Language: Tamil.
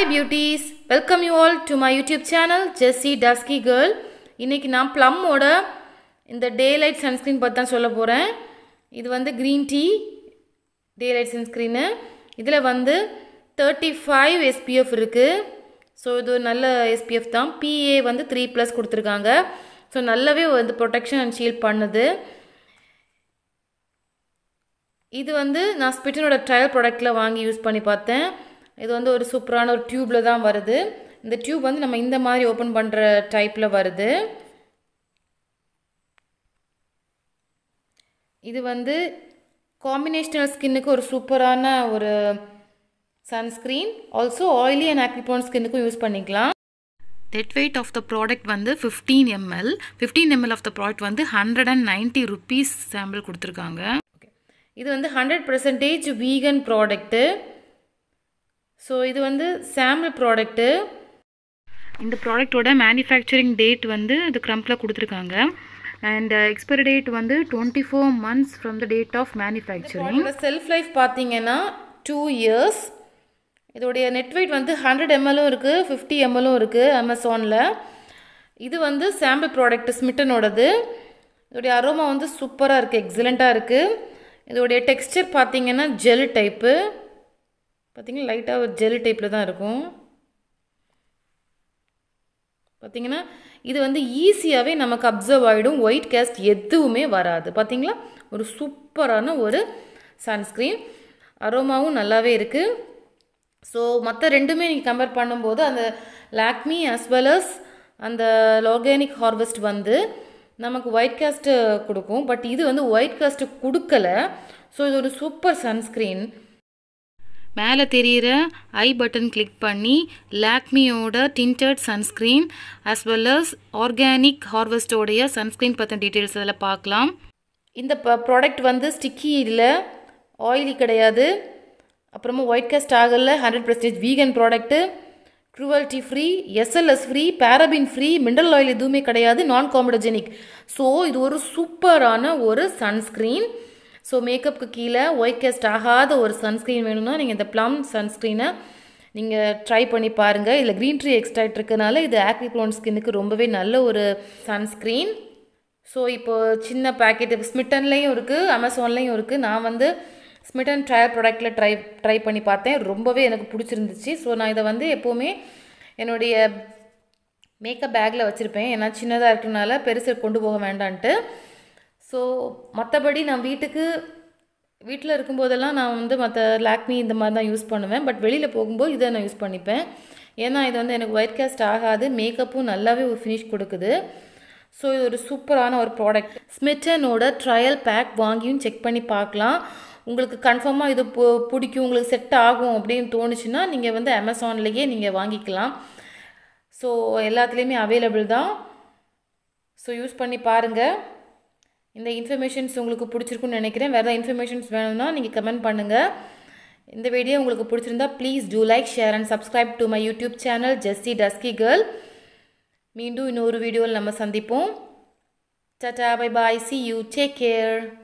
hi beauties welcome you all to my YouTube channel Jessy dusky girl இன்னைக்கு நான் ப்ளம்மோட இந்த டே லைட் சன்ஸ்க்ரீன் பற்றி தான் சொல்ல போகிறேன் இது வந்து green tea daylight sunscreen இதில் வந்து தேர்ட்டி ஃபைவ் எஸ்பிஎஃப் இருக்குது ஸோ இது ஒரு நல்ல எஸ்பிஎஃப் தான் பிஏ வந்து த்ரீ ப்ளஸ் கொடுத்துருக்காங்க ஸோ நல்லாவே வந்து ப்ரொடெக்ஷன் அண்ட் ஷீல்ட் பண்ணுது இது வந்து நான் ஸ்பிட்டனோட ட்ரையல் ப்ராடக்ட்டில் வாங்கி யூஸ் பண்ணி பார்த்தேன் இது வந்து ஒரு சூப்பரான ஒரு டியூப்பில் தான் வருது இந்த டியூப் வந்து நம்ம இந்த மாதிரி ஓப்பன் பண்ணுற டைப்பில் வருது இது வந்து காம்பினேஷனல் ஸ்கின்னுக்கு ஒரு சூப்பரான ஒரு sunscreen also oily and acne prone ஸ்கின்னுக்கும் யூஸ் பண்ணிக்கலாம் net weight of the product வந்து fifteen ML fifteen ML of the product வந்து hundred and ninety rupees sample கொடுத்துருக்காங்க இது வந்து hundred percentage vegan product so இது வந்து சாம்பிள் ப்ராடக்ட்டு இந்த ப்ராடக்டோட மேனுஃபேக்சரிங் டேட் வந்து இது க்ரம்பில் கொடுத்துருக்காங்க அண்ட் எக்ஸ்பைரி டேட் வந்து twenty four months from the date of manufacturing shelf life பார்த்தீங்கன்னா டூ இயர்ஸ் இதோடைய நெட் வெயிட் வந்து ஹண்ட்ரட் எம்எல்லும் இருக்குது ஃபிஃப்டி எம்எல்லும் இருக்குது அமேசானில் இது வந்து சாம்பிள் ப்ராடக்ட் ஸ்மிட்டனோடது இதோடைய அரோமா வந்து சூப்பராக இருக்குது எக்ஸலண்ட்டாக இருக்குது இதோடைய டெக்ஸ்டர் பார்த்தீங்கன்னா ஜெல் டைப்பு பார்த்தீங்கன்னா லைட்டாக ஒரு ஜெல் டைப்பில் தான் இருக்கும் பார்த்தீங்கன்னா இது வந்து ஈஸியாகவே நமக்கு அப்சர்வ் ஆகிடும் ஒயிட் கேஸ்ட் எதுவுமே வராது பார்த்தீங்களா ஒரு சூப்பரான ஒரு சன்ஸ்க்ரீன் அரோமாவும் நல்லாவே இருக்குது ஸோ மற்ற ரெண்டுமே நீங்கள் கம்பேர் பண்ணும்போது அந்த லாக்மி அஸ் வெல் அஸ் அந்த லார்கானிக் ஹார்வெஸ்ட் வந்து நமக்கு ஒயிட் காஸ்ட்டு கொடுக்கும் பட் இது வந்து ஒயிட் காஸ்ட்டு கொடுக்கல ஸோ இது ஒரு சூப்பர் சன்ஸ்க்ரீன் மேலே தெரிகிற ஐ பட்டன் கிளிக் பண்ணி லாக்மியோட tinted sunscreen as well as organic ஹார்வெஸ்டோடைய சன்ஸ்க்ரீன் பற்றின டீட்டெயில்ஸ் அதில் பார்க்கலாம் இந்த ப்ராடக்ட் வந்து ஸ்டிக்கி இல்லை ஆயிலி கிடையாது அப்புறமா ஒயிட் காஸ்ட் ஆகல hundred percentage vegan product cruelty free SLS free paraben free mineral oil எதுவுமே கிடையாது நான் காம்படஜெனிக் ஸோ இது ஒரு சூப்பரான ஒரு சன்ஸ்க்ரீன் ஸோ மேக்கப்புக்கு கீழே ஒயிட் கேஸ்ட் ஆகாத ஒரு சன்ஸ்க்ரீன் வேணும்னா நீங்கள் இந்த ப்ளம் சன்ஸ்க்ரீனை நீங்கள் ட்ரை பண்ணி பாருங்கள் இதில் க்ரீன் ட்ரீ எக்ஸ்ட்ராக்ட் இருக்கனால இது ஆக்ரிப்ளோன் ஸ்கின்னுக்கு ரொம்பவே நல்ல ஒரு சன்ஸ்க்ரீன் ஸோ இப்போ சின்ன பேக்கெட் ஸ்மிட்டன்லேயும் இருக்குது அமேசான்லேயும் இருக்குது நான் வந்து ஸ்மிட்டன் ட்ரையல் ப்ராடக்டில் ட்ரை ட்ரை பண்ணி பார்த்தேன் ரொம்பவே எனக்கு பிடிச்சிருந்துச்சு ஸோ நான் இதை வந்து எப்போவுமே என்னுடைய மேக்கப் பேக்கில் வச்சுருப்பேன் ஏன்னா சின்னதாக இருக்கிறனால பெருசு கொண்டு போக வேண்டான்ட்டு ஸோ மற்றபடி நான் வீட்டுக்கு வீட்டில் இருக்கும்போதெல்லாம் நான் வந்து மற்ற லாக்மி இந்த மாதிரி தான் யூஸ் பண்ணுவேன் பட் வெளியில் போகும்போது இதை நான் யூஸ் பண்ணிப்பேன் ஏன்னா இது வந்து எனக்கு ஒயிட் கேஸ்ட் ஆகாது மேக்கப்பும் நல்லாவே ஒரு ஃபினிஷ் கொடுக்குது ஸோ இது ஒரு சூப்பரான ஒரு ப்ராடக்ட் ஸ்மிட்டனோட ட்ரையல் பேக் வாங்கியும் செக் பண்ணி பார்க்கலாம் உங்களுக்கு கன்ஃபார்மாக இது பிடிக்கும் உங்களுக்கு செட் ஆகும் அப்படின்னு தோணுச்சுன்னா நீங்கள் வந்து அமேசான்லேயே நீங்கள் வாங்கிக்கலாம் ஸோ எல்லாத்துலேயுமே அவைலபிள் தான் ஸோ யூஸ் பண்ணி பாருங்கள் இந்த இன்ஃபர்மேஷன்ஸ் உங்களுக்கு பிடிச்சிருக்குன்னு நினைக்கிறேன் வேறு இன்ஃபர்மேஷன்ஸ் வேணும்னா நீங்கள் கமெண்ட் பண்ணுங்கள் இந்த வீடியோ உங்களுக்கு பிடிச்சிருந்தா please do like share and subscribe to my YouTube channel Jessy dusky girl மீண்டும் இன்னொரு வீடியோவில் நம்ம சந்திப்போம் tata bye bye see you take care